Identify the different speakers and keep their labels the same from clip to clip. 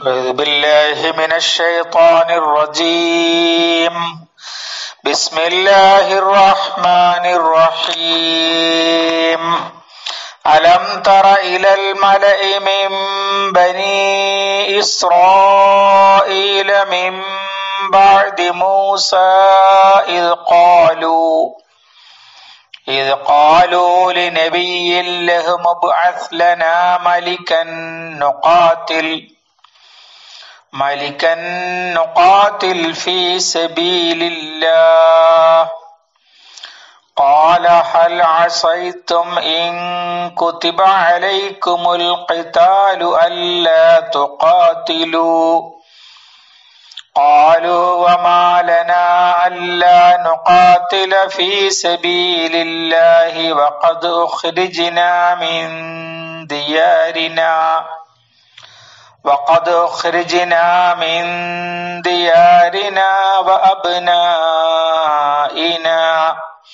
Speaker 1: أعوذ بالله من الشيطان الرجيم بسم الله الرحمن الرحيم ألم تر إلى الملأ من بني إسرائيل من بعد موسى إذ قالوا إذ قالوا لنبي لهم ابعث لنا ملكا نقاتل ملكا نقاتل في سبيل الله قال هل عصيتم إن كتب عليكم القتال ألا تقاتلوا قالوا وما لنا ألا نقاتل في سبيل الله وقد أخرجنا من ديارنا وقد أخرجنا من ديارنا وأبنائنا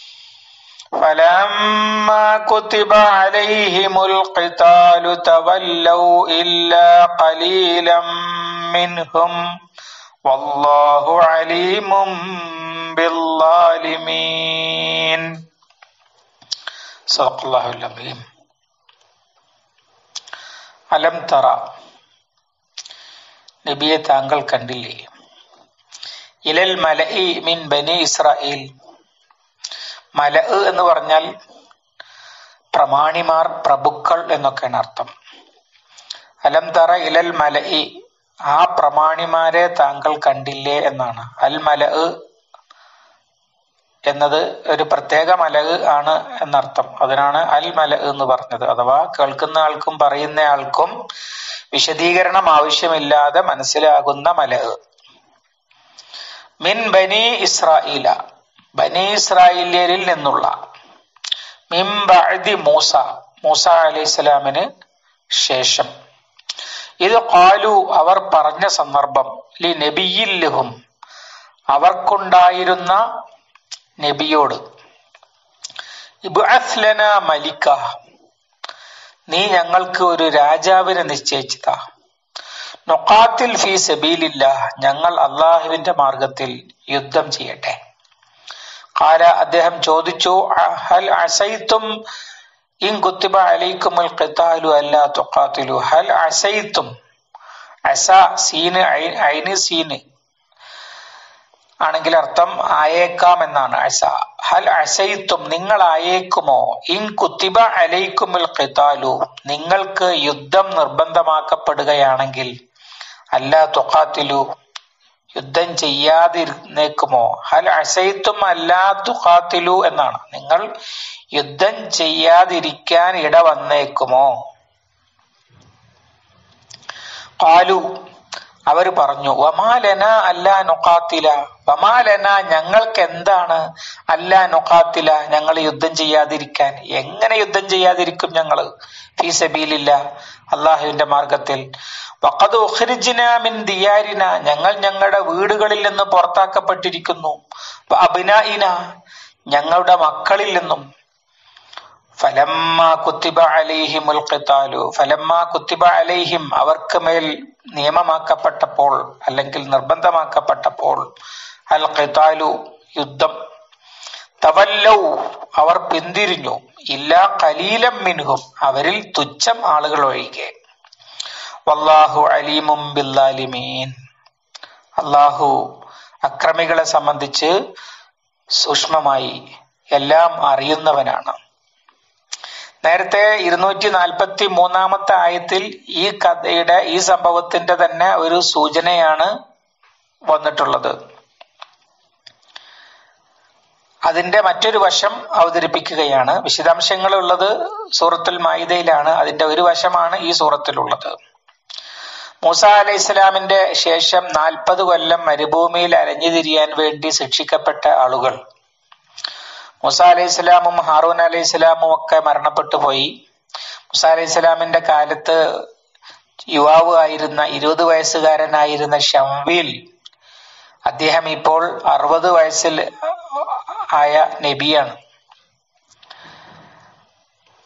Speaker 1: فلما كتب عليهم القتال تولوا إلا قليلا منهم والله عليم بالظالمين صدق الله العظيم അലം തറ നബിയെ താങ്കൾ കണ്ടില്ലേ ഇലൽ മലഇ മിൻ ബനി ഇസ്രായേൽ മല എന്ന് പറഞ്ഞാൽ പ്രമാണിമാർ പ്രഭുക്കൾ എന്നൊക്കെയാണ് അർത്ഥം അലം തറ ഇലൽ മലഇ ആ പ്രമാണിമാരെ താങ്കൾ കണ്ടില്ലേ എന്നാണ് അൽ മല എന്നത് ഒരു പ്രത്യേക മല ആണ് എന്നർത്ഥം അതിനാണ് അൽ മല എന്ന് പറഞ്ഞത് അഥവാ കേൾക്കുന്ന ആൾക്കും പറയുന്ന ആൾക്കും വിശദീകരണം ആവശ്യമില്ലാതെ മനസ്സിലാകുന്ന മല മിൻ ബനി ഇസ്രായേല ബനി ഇസ്രായേലിയരിൽ നിന്നുള്ള മിൻ ബഅദി മൂസ മൂസ അലൈഹി സ്വലാമിന് ശേഷം ഇത് കാലു അവർ പറഞ്ഞ സന്ദർഭം ലി നബിയില്ലഹും അവർക്കുണ്ടായിരുന്ന നബിയോട് ഇബ്അസ്ലന മലിക്ക നീ ഞങ്ങൾക്ക് ഒരു രാജാവിനെ നിശ്ചയിച്ചതാ നൊക്കാത്തിൽ ഫീ സബീലില്ല ഞങ്ങൾ അള്ളാഹുവിന്റെ മാർഗത്തിൽ യുദ്ധം ചെയ്യട്ടെ കാല അദ്ദേഹം ചോദിച്ചു ഹൽ അസൈത്തും ഇൻ കുത്തിബ അലൈക്കുമുൽ ഖിതാലു അല്ലാ തുഖാത്തിലു ഹൽ അസൈത്തും അസ സീന് ഐന് സീന് ആണെങ്കിൽ അർത്ഥം ആയേക്കാം എന്നാണ് അസ ഹൽ അസൈത്തും നിങ്ങൾ ആയേക്കുമോ ഇൻ കുത്തിബ അലൈക്കുമുൽ ഖിതാലു നിങ്ങൾക്ക് യുദ്ധം നിർബന്ധമാക്കപ്പെടുകയാണെങ്കിൽ അല്ലാ തുഖാത്തിലു യുദ്ധം ചെയ്യാതിരുന്നേക്കുമോ ഹൽ അസൈത്തും അല്ലാ തുഖാത്തിലു എന്നാണ് നിങ്ങൾ യുദ്ധം ചെയ്യാതിരിക്കാൻ ഇട വന്നേക്കുമോ കാലു അവർ പറഞ്ഞു വമാലന അല്ലാ നൊക്കാത്തില വമാലന ഞങ്ങൾക്ക് എന്താണ് അല്ലാ നൊക്കാത്തില ഞങ്ങൾ യുദ്ധം ചെയ്യാതിരിക്കാൻ എങ്ങനെ യുദ്ധം ചെയ്യാതിരിക്കും ഞങ്ങള് ഫീ സബീലില്ല അള്ളാഹുവിന്റെ മാർഗത്തിൽ വഖദ് ഉഖ്രിജ്ന മിൻ ദിയാരിന ഞങ്ങൾ ഞങ്ങളുടെ വീടുകളിൽ നിന്ന് പുറത്താക്കപ്പെട്ടിരിക്കുന്നു അബിനായിന ഞങ്ങളുടെ മക്കളിൽ നിന്നും ഫലമ്മ കുത്തിബ അലൈഹിമുൽ ഖിതാലു ഫലമ്മ കുത്തിബ അലൈഹിം അവർക്ക് മേൽ നിയമമാക്കപ്പെട്ടപ്പോൾ അല്ലെങ്കിൽ നിർബന്ധമാക്കപ്പെട്ടപ്പോൾ അൽ ഖിതാലു യുദ്ധം തവല്ലൗ അവർ പിന്തിരിഞ്ഞു ഇല്ലാ കലീലം മിൻഹും അവരിൽ തുച്ഛം ആളുകൾ ഒഴികെ വല്ലാഹു അലീമും ബില്ലാലിമീൻ അള്ളാഹു അക്രമികളെ സംബന്ധിച്ച് സൂക്ഷ്മമായി എല്ലാം അറിയുന്നവനാണ് നേരത്തെ ഇരുന്നൂറ്റി നാൽപ്പത്തി മൂന്നാമത്തെ ആയത്തിൽ ഈ കഥയുടെ ഈ സംഭവത്തിന്റെ തന്നെ ഒരു സൂചനയാണ് വന്നിട്ടുള്ളത് അതിന്റെ മറ്റൊരു വശം അവതരിപ്പിക്കുകയാണ് വിശദാംശങ്ങൾ ഉള്ളത് സൂറത്തുൽ മായിദയിലാണ് അതിന്റെ ഒരു വശമാണ് ഈ സൂറത്തിലുള്ളത് മൂസ അലൈഹി ഇസ്ലാമിന്റെ ശേഷം നാൽപ്പത് കൊല്ലം മരുഭൂമിയിൽ അലഞ്ഞു തിരിയാൻ വേണ്ടി ശിക്ഷിക്കപ്പെട്ട ആളുകൾ മുസ അലൈഹി സ്വലാമും ഹാറൂൻ അലൈഹി സ്വലാമും ഒക്കെ മരണപ്പെട്ടു പോയി മുസ അലൈഹി സ്വലാമിന്റെ കാലത്ത് യുവാവ് ആയിരുന്ന ഇരുപത് വയസ്സുകാരനായിരുന്ന ഷംവീൽ അദ്ദേഹം ഇപ്പോൾ അറുപത് വയസ്സിൽ ആയ നബിയാണ്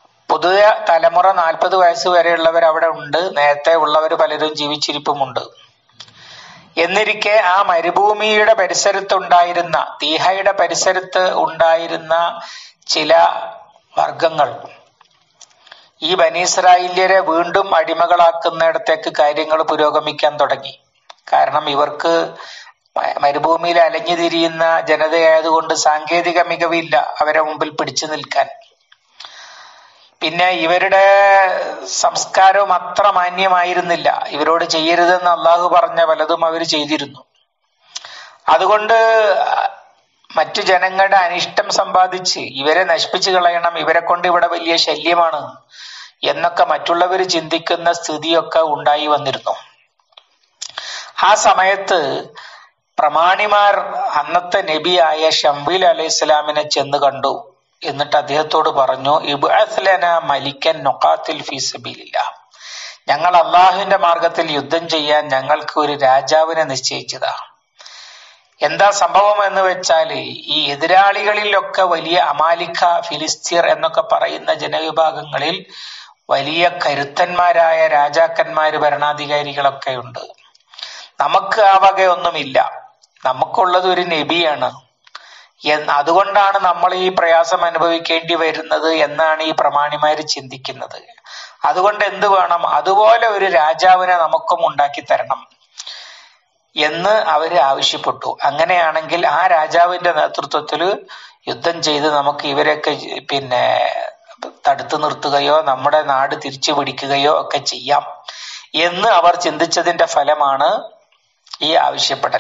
Speaker 1: പുതിയ തലമുറ നാൽപ്പത് വയസ്സ് വരെയുള്ളവർ അവിടെ ഉണ്ട് നേരത്തെ ഉള്ളവർ പലരും ജീവിച്ചിരിപ്പുമുണ്ട് എന്നിരിക്കെ ആ മരുഭൂമിയുടെ പരിസരത്തുണ്ടായിരുന്ന തീഹയുടെ പരിസരത്ത് ഉണ്ടായിരുന്ന ചില വർഗങ്ങൾ ഈ ബനീസ്രായേല്യരെ വീണ്ടും അടിമകളാക്കുന്നിടത്തേക്ക് കാര്യങ്ങൾ പുരോഗമിക്കാൻ തുടങ്ങി കാരണം ഇവർക്ക് മരുഭൂമിയിൽ അലഞ്ഞു തിരിയുന്ന ജനതയായതുകൊണ്ട് സാങ്കേതിക മികവില്ല അവരെ മുമ്പിൽ പിടിച്ചു നിൽക്കാൻ പിന്നെ ഇവരുടെ സംസ്കാരവും അത്ര മാന്യമായിരുന്നില്ല ഇവരോട് ചെയ്യരുതെന്ന് അള്ളാഹു പറഞ്ഞ പലതും അവർ ചെയ്തിരുന്നു അതുകൊണ്ട് മറ്റു ജനങ്ങളുടെ അനിഷ്ടം സമ്പാദിച്ച് ഇവരെ നശിപ്പിച്ചു കളയണം ഇവരെ കൊണ്ട് ഇവിടെ വലിയ ശല്യമാണ് എന്നൊക്കെ മറ്റുള്ളവർ ചിന്തിക്കുന്ന സ്ഥിതിയൊക്കെ ഉണ്ടായി വന്നിരുന്നു ആ സമയത്ത് പ്രമാണിമാർ അന്നത്തെ നബിയായ ഷംബീൽ അലൈഹി ഇസ്ലാമിനെ ചെന്ന് കണ്ടു എന്നിട്ട് അദ്ദേഹത്തോട് പറഞ്ഞു ഇബ്അസ്ലന മലിക്കൻ നൊക്കാത്തിൽ ഫീസബിലില്ല ഞങ്ങൾ അള്ളാഹുവിന്റെ മാർഗത്തിൽ യുദ്ധം ചെയ്യാൻ ഞങ്ങൾക്ക് ഒരു രാജാവിനെ നിശ്ചയിച്ചതാ എന്താ സംഭവം എന്ന് വെച്ചാൽ ഈ എതിരാളികളിലൊക്കെ വലിയ അമാലിക്ക ഫിലിസ്തീർ എന്നൊക്കെ പറയുന്ന ജനവിഭാഗങ്ങളിൽ വലിയ കരുത്തന്മാരായ രാജാക്കന്മാര് ഭരണാധികാരികളൊക്കെ ഉണ്ട് നമുക്ക് ആ വകയൊന്നുമില്ല നമുക്കുള്ളത് ഒരു നബിയാണ് അതുകൊണ്ടാണ് നമ്മൾ ഈ പ്രയാസം അനുഭവിക്കേണ്ടി വരുന്നത് എന്നാണ് ഈ പ്രമാണിമാര് ചിന്തിക്കുന്നത് അതുകൊണ്ട് എന്ത് വേണം അതുപോലെ ഒരു രാജാവിനെ നമുക്കും ഉണ്ടാക്കി തരണം എന്ന് അവര് ആവശ്യപ്പെട്ടു അങ്ങനെയാണെങ്കിൽ ആ രാജാവിന്റെ നേതൃത്വത്തിൽ യുദ്ധം ചെയ്ത് നമുക്ക് ഇവരെയൊക്കെ പിന്നെ തടുത്തു നിർത്തുകയോ നമ്മുടെ നാട് തിരിച്ചു പിടിക്കുകയോ ഒക്കെ ചെയ്യാം എന്ന് അവർ ചിന്തിച്ചതിന്റെ ഫലമാണ് ഈ ആവശ്യപ്പെടൽ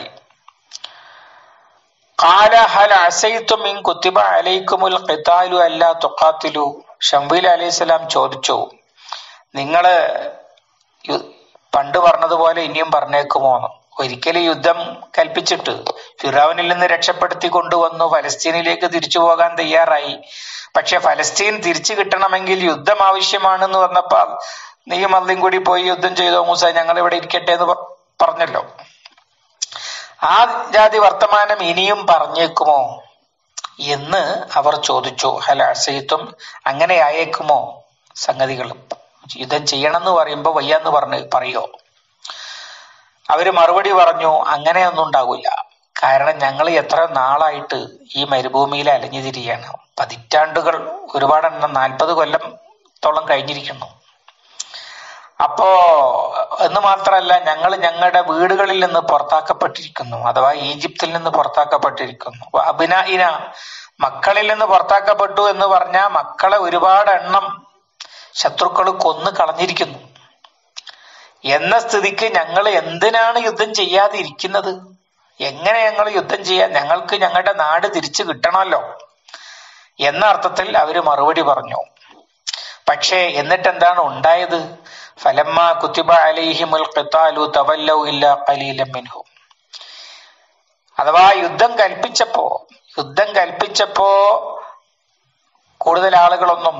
Speaker 1: قال هل عسيتم إن كتب عليكم القتال ألا تقاتلوا ഷംബീൽ അലൈഹിസ്സലാം ചോദിച്ചു നിങ്ങള് പണ്ട് പറഞ്ഞതുപോലെ ഇനിയും പറഞ്ഞേക്കുമോ ഒരിക്കലും യുദ്ധം കൽപ്പിച്ചിട്ട് ഫിറാവിനിൽ നിന്ന് രക്ഷപ്പെടുത്തി കൊണ്ടുവന്നു ഫലസ്തീനിലേക്ക് തിരിച്ചു പോകാൻ തയ്യാറായി പക്ഷെ ഫലസ്തീൻ തിരിച്ചു കിട്ടണമെങ്കിൽ യുദ്ധം ആവശ്യമാണെന്ന് വന്നപ്പോ നീയും അള്ളിയും കൂടി പോയി യുദ്ധം ചെയ്തോ മൂസ ഞങ്ങൾ ഇവിടെ ഇരിക്കട്ടെ എന്ന് പറഞ്ഞല്ലോ ആ ജാതി വർത്തമാനം ഇനിയും പറഞ്ഞേക്കുമോ എന്ന് അവർ ചോദിച്ചു ഹലാസയിത്വം അങ്ങനെ ആയേക്കുമോ സംഗതികൾ യുദ്ധം ചെയ്യണമെന്ന് പറയുമ്പോ വയ്യാന്ന് പറഞ്ഞ് പറയോ അവര് മറുപടി പറഞ്ഞു അങ്ങനെയൊന്നും ഉണ്ടാകില്ല കാരണം ഞങ്ങൾ എത്ര നാളായിട്ട് ഈ മരുഭൂമിയിൽ അലഞ്ഞു തിരിയാണ് പതിറ്റാണ്ടുകൾ ഒരുപാടെണ്ണം നാൽപ്പത് കൊല്ലത്തോളം കഴിഞ്ഞിരിക്കുന്നു അപ്പോ എന്ന് മാത്രമല്ല ഞങ്ങൾ ഞങ്ങളുടെ വീടുകളിൽ നിന്ന് പുറത്താക്കപ്പെട്ടിരിക്കുന്നു അഥവാ ഈജിപ്തിൽ നിന്ന് പുറത്താക്കപ്പെട്ടിരിക്കുന്നു അബിനായിന മക്കളിൽ നിന്ന് പുറത്താക്കപ്പെട്ടു എന്ന് പറഞ്ഞാൽ മക്കളെ ഒരുപാട് എണ്ണം ശത്രുക്കൾ കൊന്നു കളഞ്ഞിരിക്കുന്നു എന്ന സ്ഥിതിക്ക് ഞങ്ങൾ എന്തിനാണ് യുദ്ധം ചെയ്യാതെ ഇരിക്കുന്നത് എങ്ങനെ ഞങ്ങൾ യുദ്ധം ചെയ്യാൻ ഞങ്ങൾക്ക് ഞങ്ങളുടെ നാട് തിരിച്ചു കിട്ടണമല്ലോ എന്ന അർത്ഥത്തിൽ അവര് മറുപടി പറഞ്ഞു പക്ഷേ എന്നിട്ട് എന്താണ് ഉണ്ടായത് ഫലമ്മ കുത്തിബ അലൈഹിമുൽ ഖിത്താലു തവല്ലൗ ഇല്ല ഖലീലം മിൻഹും അഥവാ യുദ്ധം കൽപ്പിച്ചപ്പോ യുദ്ധം കൽപ്പിച്ചപ്പോ കൂടുതൽ ആളുകളൊന്നും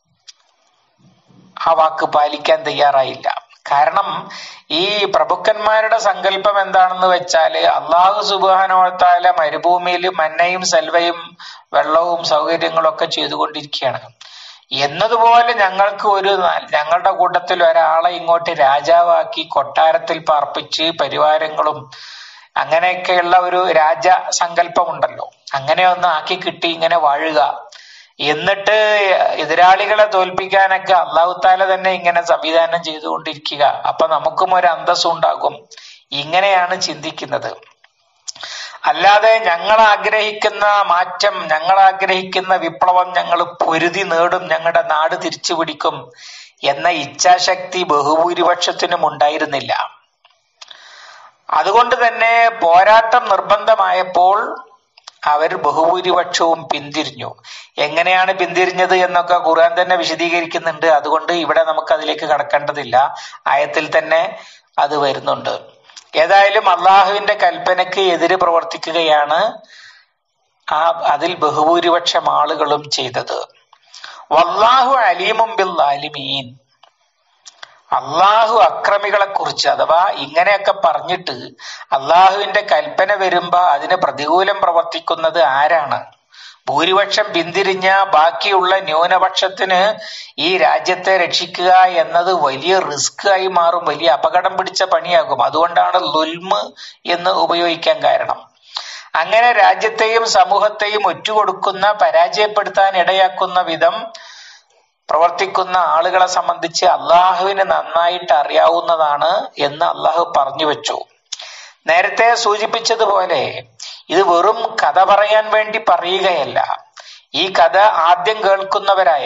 Speaker 1: ആ വാക്ക് പാലിക്കാൻ തയ്യാറായില്ല കാരണം ഈ പ്രഭുക്കന്മാരുടെ സങ്കല്പം എന്താണെന്ന് വെച്ചാല് അള്ളാഹു സുബാനോത്താല മരുഭൂമിയിൽ മന്നയും സെൽവയും വെള്ളവും സൗകര്യങ്ങളും ഒക്കെ ചെയ്തുകൊണ്ടിരിക്കുകയാണ് എന്നതുപോലെ ഞങ്ങൾക്ക് ഒരു ഞങ്ങളുടെ കൂട്ടത്തിൽ ഒരാളെ ഇങ്ങോട്ട് രാജാവാക്കി കൊട്ടാരത്തിൽ പാർപ്പിച്ച് പരിവാരങ്ങളും അങ്ങനെയൊക്കെയുള്ള ഒരു രാജ സങ്കല്പമുണ്ടല്ലോ അങ്ങനെ ഒന്ന് ആക്കി കിട്ടി ഇങ്ങനെ വാഴുക എന്നിട്ട് എതിരാളികളെ തോൽപ്പിക്കാനൊക്കെ അള്ളാഹുത്താല തന്നെ ഇങ്ങനെ സംവിധാനം ചെയ്തുകൊണ്ടിരിക്കുക അപ്പൊ നമുക്കും ഒരു അന്തസ്സുണ്ടാകും ഇങ്ങനെയാണ് ചിന്തിക്കുന്നത് അല്ലാതെ ഞങ്ങൾ ആഗ്രഹിക്കുന്ന മാറ്റം ഞങ്ങൾ ആഗ്രഹിക്കുന്ന വിപ്ലവം ഞങ്ങൾ പൊരുതി നേടും ഞങ്ങളുടെ നാട് തിരിച്ചു പിടിക്കും എന്ന ഇച്ഛാശക്തി ബഹുഭൂരിപക്ഷത്തിനും ഉണ്ടായിരുന്നില്ല അതുകൊണ്ട് തന്നെ പോരാട്ടം നിർബന്ധമായപ്പോൾ അവർ ബഹുഭൂരിപക്ഷവും പിന്തിരിഞ്ഞു എങ്ങനെയാണ് പിന്തിരിഞ്ഞത് എന്നൊക്കെ ഖുർആൻ തന്നെ വിശദീകരിക്കുന്നുണ്ട് അതുകൊണ്ട് ഇവിടെ നമുക്ക് അതിലേക്ക് കടക്കേണ്ടതില്ല ആയത്തിൽ തന്നെ അത് വരുന്നുണ്ട് ഏതായാലും അള്ളാഹുവിന്റെ കൽപ്പനയ്ക്ക് എതിര് പ്രവർത്തിക്കുകയാണ് ആ അതിൽ ബഹുഭൂരിപക്ഷം ആളുകളും ചെയ്തത് വല്ലാഹു അലീമും ബിൽ ആലിമീൻ അള്ളാഹു അക്രമികളെ കുറിച്ച് അഥവാ ഇങ്ങനെയൊക്കെ പറഞ്ഞിട്ട് അള്ളാഹുവിന്റെ കൽപ്പന വരുമ്പോ അതിന് പ്രതികൂലം പ്രവർത്തിക്കുന്നത് ആരാണ് ഭൂരിപക്ഷം പിന്തിരിഞ്ഞ ബാക്കിയുള്ള ന്യൂനപക്ഷത്തിന് ഈ രാജ്യത്തെ രക്ഷിക്കുക എന്നത് വലിയ റിസ്ക് ആയി മാറും വലിയ അപകടം പിടിച്ച പണിയാകും അതുകൊണ്ടാണ് ലുൽമ് എന്ന് ഉപയോഗിക്കാൻ കാരണം അങ്ങനെ രാജ്യത്തെയും സമൂഹത്തെയും ഒറ്റുകൊടുക്കുന്ന പരാജയപ്പെടുത്താൻ ഇടയാക്കുന്ന വിധം പ്രവർത്തിക്കുന്ന ആളുകളെ സംബന്ധിച്ച് അള്ളാഹുവിന് നന്നായിട്ട് അറിയാവുന്നതാണ് എന്ന് അള്ളാഹു പറഞ്ഞു വെച്ചു നേരത്തെ സൂചിപ്പിച്ചതുപോലെ ഇത് വെറും കഥ പറയാൻ വേണ്ടി പറയുകയല്ല ഈ കഥ ആദ്യം കേൾക്കുന്നവരായ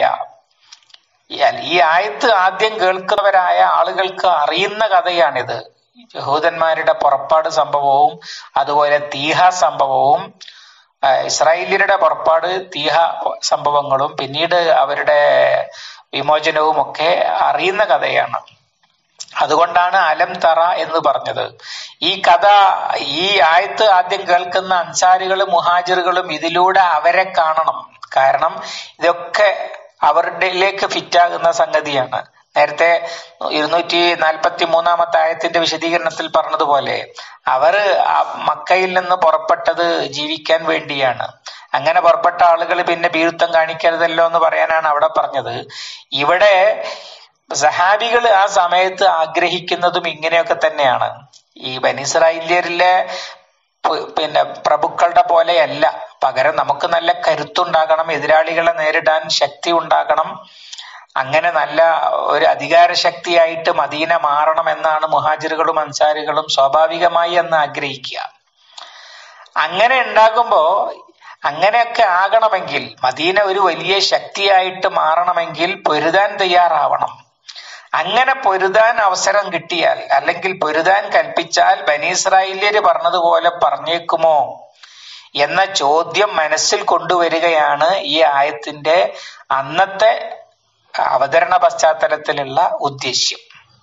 Speaker 1: ഈ ആയത്ത് ആദ്യം കേൾക്കുന്നവരായ ആളുകൾക്ക് അറിയുന്ന കഥയാണിത് യഹൂദന്മാരുടെ പുറപ്പാട് സംഭവവും അതുപോലെ തീഹ സംഭവവും ഇസ്രായേലിയരുടെ പുറപ്പാട് തീഹ സംഭവങ്ങളും പിന്നീട് അവരുടെ വിമോചനവും ഒക്കെ അറിയുന്ന കഥയാണ് അതുകൊണ്ടാണ് അലം തറ എന്ന് പറഞ്ഞത് ഈ കഥ ഈ ആയത്ത് ആദ്യം കേൾക്കുന്ന അൻസാരികളും മുഹാജിറുകളും ഇതിലൂടെ അവരെ കാണണം കാരണം ഇതൊക്കെ അവരുടെയിലേക്ക് ഫിറ്റാകുന്ന സംഗതിയാണ് നേരത്തെ ഇരുന്നൂറ്റി നാൽപ്പത്തി മൂന്നാമത്തെ ആയത്തിന്റെ വിശദീകരണത്തിൽ പറഞ്ഞതുപോലെ അവർ മക്കയിൽ നിന്ന് പുറപ്പെട്ടത് ജീവിക്കാൻ വേണ്ടിയാണ് അങ്ങനെ പുറപ്പെട്ട ആളുകൾ പിന്നെ ഭീരുത്വം കാണിക്കരുതല്ലോ എന്ന് പറയാനാണ് അവിടെ പറഞ്ഞത് ഇവിടെ സഹാബികൾ ആ സമയത്ത് ആഗ്രഹിക്കുന്നതും ഇങ്ങനെയൊക്കെ തന്നെയാണ് ഈ ബനിസ്രായേലിയരിലെ പിന്നെ പ്രഭുക്കളുടെ പോലെയല്ല പകരം നമുക്ക് നല്ല കരുത്തുണ്ടാകണം എതിരാളികളെ നേരിടാൻ ശക്തി ഉണ്ടാകണം അങ്ങനെ നല്ല ഒരു അധികാര ശക്തിയായിട്ട് മദീന മാറണം എന്നാണ് മുഹാജിറുകളും അൻസാരികളും സ്വാഭാവികമായി എന്ന് ആഗ്രഹിക്കുക അങ്ങനെ ഉണ്ടാകുമ്പോ അങ്ങനെയൊക്കെ ആകണമെങ്കിൽ മദീന ഒരു വലിയ ശക്തിയായിട്ട് മാറണമെങ്കിൽ പൊരുതാൻ തയ്യാറാവണം അങ്ങനെ പൊരുതാൻ അവസരം കിട്ടിയാൽ അല്ലെങ്കിൽ പൊരുതാൻ കൽപ്പിച്ചാൽ ബനീസ്രായേല്യര് പറഞ്ഞതുപോലെ പറഞ്ഞേക്കുമോ എന്ന ചോദ്യം മനസ്സിൽ കൊണ്ടുവരികയാണ് ഈ ആയത്തിന്റെ അന്നത്തെ അവതരണ പശ്ചാത്തലത്തിലുള്ള ഉദ്ദേശ്യം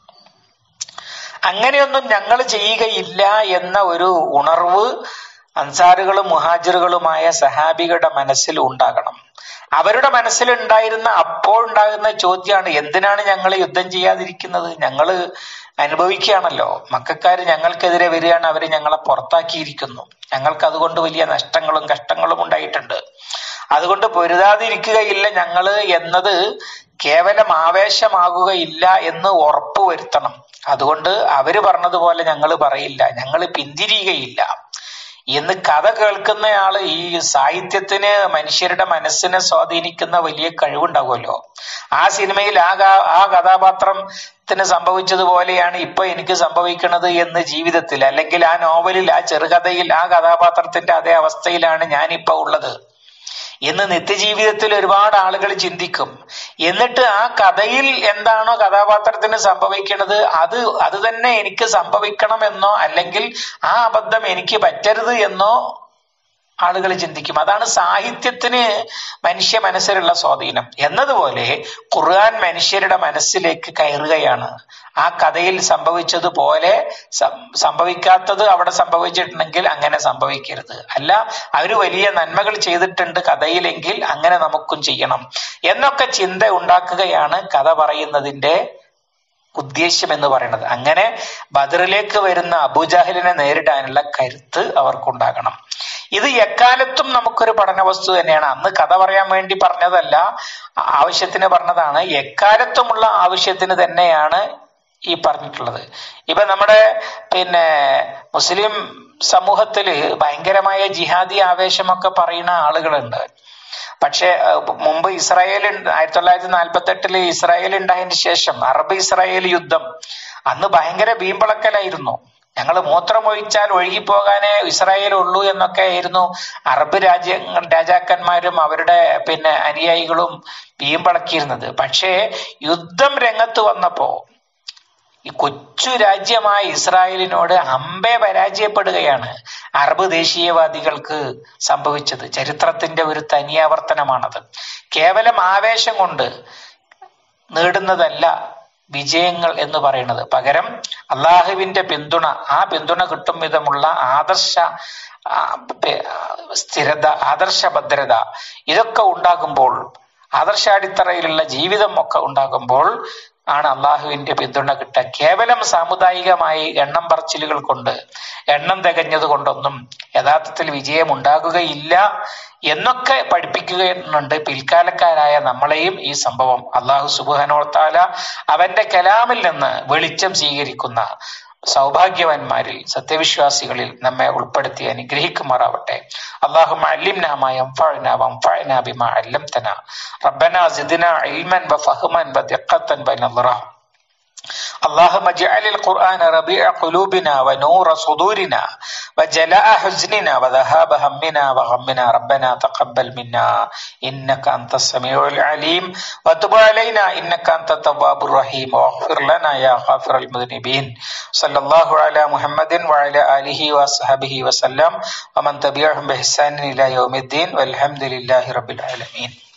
Speaker 1: അങ്ങനെയൊന്നും ഞങ്ങൾ ചെയ്യുകയില്ല എന്ന ഒരു ഉണർവ് അൻസാറുകളും മുഹാജിറുകളുമായ സഹാബികളുടെ മനസ്സിൽ ഉണ്ടാകണം അവരുടെ മനസ്സിലുണ്ടായിരുന്ന അപ്പോൾ ഉണ്ടാകുന്ന ചോദ്യമാണ് എന്തിനാണ് ഞങ്ങൾ യുദ്ധം ചെയ്യാതിരിക്കുന്നത് ഞങ്ങള് അനുഭവിക്കുകയാണല്ലോ മക്കാര് ഞങ്ങൾക്കെതിരെ വരികയാണ് അവര് ഞങ്ങളെ പുറത്താക്കിയിരിക്കുന്നു ഞങ്ങൾക്ക് അതുകൊണ്ട് വലിയ നഷ്ടങ്ങളും കഷ്ടങ്ങളും ഉണ്ടായിട്ടുണ്ട് അതുകൊണ്ട് പൊരുതാതിരിക്കുകയില്ല ഞങ്ങള് എന്നത് കേവലം ആവേശമാകുകയില്ല എന്ന് ഉറപ്പ് വരുത്തണം അതുകൊണ്ട് അവര് പറഞ്ഞതുപോലെ ഞങ്ങൾ പറയില്ല ഞങ്ങൾ പിന്തിരിയുകയില്ല എന്ന് കഥ കേൾക്കുന്നയാള് ഈ സാഹിത്യത്തിന് മനുഷ്യരുടെ മനസ്സിനെ സ്വാധീനിക്കുന്ന വലിയ കഴിവുണ്ടാവുമല്ലോ ആ സിനിമയിൽ ആ ആ കഥാപാത്രത്തിന് സംഭവിച്ചതുപോലെയാണ് ഇപ്പൊ എനിക്ക് സംഭവിക്കുന്നത് എന്ന് ജീവിതത്തിൽ അല്ലെങ്കിൽ ആ നോവലിൽ ആ ചെറുകഥയിൽ ആ കഥാപാത്രത്തിന്റെ അതേ അവസ്ഥയിലാണ് ഞാനിപ്പോ ഉള്ളത് എന്ന് നിത്യജീവിതത്തിൽ ഒരുപാട് ആളുകൾ ചിന്തിക്കും എന്നിട്ട് ആ കഥയിൽ എന്താണോ കഥാപാത്രത്തിന് സംഭവിക്കുന്നത് അത് അത് തന്നെ എനിക്ക് സംഭവിക്കണമെന്നോ അല്ലെങ്കിൽ ആ അബദ്ധം എനിക്ക് പറ്റരുത് എന്നോ ആളുകൾ ചിന്തിക്കും അതാണ് സാഹിത്യത്തിന് മനുഷ്യ മനസ്സിലുള്ള സ്വാധീനം എന്നതുപോലെ ഖുർആൻ മനുഷ്യരുടെ മനസ്സിലേക്ക് കയറുകയാണ് ആ കഥയിൽ സംഭവിച്ചതുപോലെ സംഭവിക്കാത്തത് അവിടെ സംഭവിച്ചിട്ടുണ്ടെങ്കിൽ അങ്ങനെ സംഭവിക്കരുത് അല്ല അവര് വലിയ നന്മകൾ ചെയ്തിട്ടുണ്ട് കഥയിലെങ്കിൽ അങ്ങനെ നമുക്കും ചെയ്യണം എന്നൊക്കെ ചിന്ത ഉണ്ടാക്കുകയാണ് കഥ പറയുന്നതിന്റെ ഉദ്ദേശ്യം എന്ന് പറയുന്നത് അങ്ങനെ ബദറിലേക്ക് വരുന്ന അബുജാഹിലിനെ നേരിടാനുള്ള കരുത്ത് അവർക്കുണ്ടാകണം ഇത് എക്കാലത്തും നമുക്കൊരു പഠന വസ്തു തന്നെയാണ് അന്ന് കഥ പറയാൻ വേണ്ടി പറഞ്ഞതല്ല ആവശ്യത്തിന് പറഞ്ഞതാണ് എക്കാലത്തുമുള്ള ആവശ്യത്തിന് തന്നെയാണ് ഈ പറഞ്ഞിട്ടുള്ളത് ഇപ്പൊ നമ്മുടെ പിന്നെ മുസ്ലിം സമൂഹത്തില് ഭയങ്കരമായ ജിഹാദി ആവേശമൊക്കെ പറയുന്ന ആളുകളുണ്ട് പക്ഷെ മുമ്പ് ഇസ്രായേൽ ആയിരത്തി തൊള്ളായിരത്തി നാൽപ്പത്തി എട്ടില് ഇസ്രായേൽ ഉണ്ടായതിനു ശേഷം അറബ് ഇസ്രായേൽ യുദ്ധം അന്ന് ഭയങ്കര വീമ്പളക്കലായിരുന്നു ഞങ്ങൾ മൂത്രമൊഴിച്ചാൽ ഒഴുകിപ്പോകാനേ ഇസ്രായേൽ ഉള്ളൂ എന്നൊക്കെ ആയിരുന്നു അറബ് രാജ്യ രാജാക്കന്മാരും അവരുടെ പിന്നെ അനുയായികളും വീമ്പളക്കിയിരുന്നത് പക്ഷേ യുദ്ധം രംഗത്ത് വന്നപ്പോ ഈ കൊച്ചു രാജ്യമായ ഇസ്രായേലിനോട് അമ്പെ പരാജയപ്പെടുകയാണ് അറബ് ദേശീയവാദികൾക്ക് സംഭവിച്ചത് ചരിത്രത്തിന്റെ ഒരു തനിയാവർത്തനമാണത് കേവലം ആവേശം കൊണ്ട് നേടുന്നതല്ല വിജയങ്ങൾ എന്ന് പറയുന്നത് പകരം അള്ളാഹുവിന്റെ പിന്തുണ ആ പിന്തുണ കിട്ടും വിധമുള്ള ആദർശ സ്ഥിരത ആദർശ ഭദ്രത ഇതൊക്കെ ഉണ്ടാകുമ്പോൾ ആദർശാടിത്തറയിലുള്ള ജീവിതം ഒക്കെ ഉണ്ടാകുമ്പോൾ ആണ് അള്ളാഹുവിന്റെ പിന്തുണ കിട്ടുക കേവലം സാമുദായികമായി എണ്ണം പറച്ചിലുകൾ കൊണ്ട് എണ്ണം തികഞ്ഞത് കൊണ്ടൊന്നും യഥാർത്ഥത്തിൽ വിജയം ഉണ്ടാകുകയില്ല എന്നൊക്കെ പഠിപ്പിക്കുന്നുണ്ട് പിൽക്കാലക്കാരായ നമ്മളെയും ഈ സംഭവം അള്ളാഹു സുബാനോത്താല അവന്റെ കലാമിൽ നിന്ന് വെളിച്ചം സ്വീകരിക്കുന്ന സൗഭാഗ്യവാന്മാരിൽ സത്യവിശ്വാസികളിൽ നമ്മെ ഉൾപ്പെടുത്തി അനുഗ്രഹിക്കുമാറാവട്ടെ اللهم علمنا ما ينفعنا وانفعنا بما علمتنا ربنا زدنا علما وفهما ودقة بنظرة اللهم اجعل القرآن ربيع قلوبنا ونور صدورنا وجلاء حزننا وذهاب همنا وغمنا ربنا تقبل منا إنك أنت السميع العليم وتب علينا إنك أنت التواب الرحيم واغفر لنا يا غافر المذنبين صلى الله على محمد وعلى آله وصحبه وسلم ومن تبعهم بإحسان إلى يوم الدين والحمد لله رب العالمين